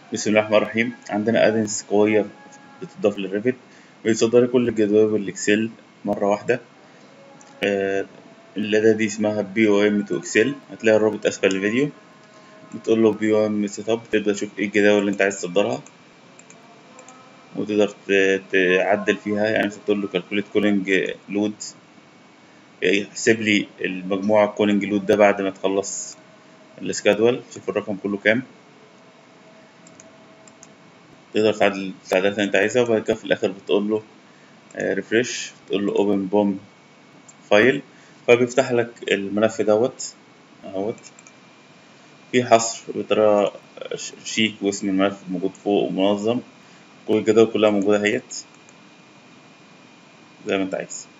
بسم الله الرحمن الرحيم عندنا ادنس قوية بتضاف للريفت بيصدر كل الجداول الاكسل مرة واحدة آه، الأداة دي اسمها بي او ام تو اكسل هتلاقي الرابط اسفل الفيديو بتقول له بي او ام سيت اب تبدأ تشوف ايه الجداول اللي انت عايز تصدرها وتقدر ت- تعدل فيها يعني تقول له كالكوليت كولينج لود يحسب لي المجموعة الكولينج لود ده بعد ما تخلص السكادول شوف الرقم كله كام تقدر تعدل التعديلات اللي انت عايزها وبعد كده في الاخر بتقول له ريفرش تقول له اوبن بوم فايل فبيفتح لك الملف دوت اهوت في حصر بطريقة ش- شيك واسم الملف موجود فوق ومنظم والجداول كلها موجودة اهيت زي ما انت عايز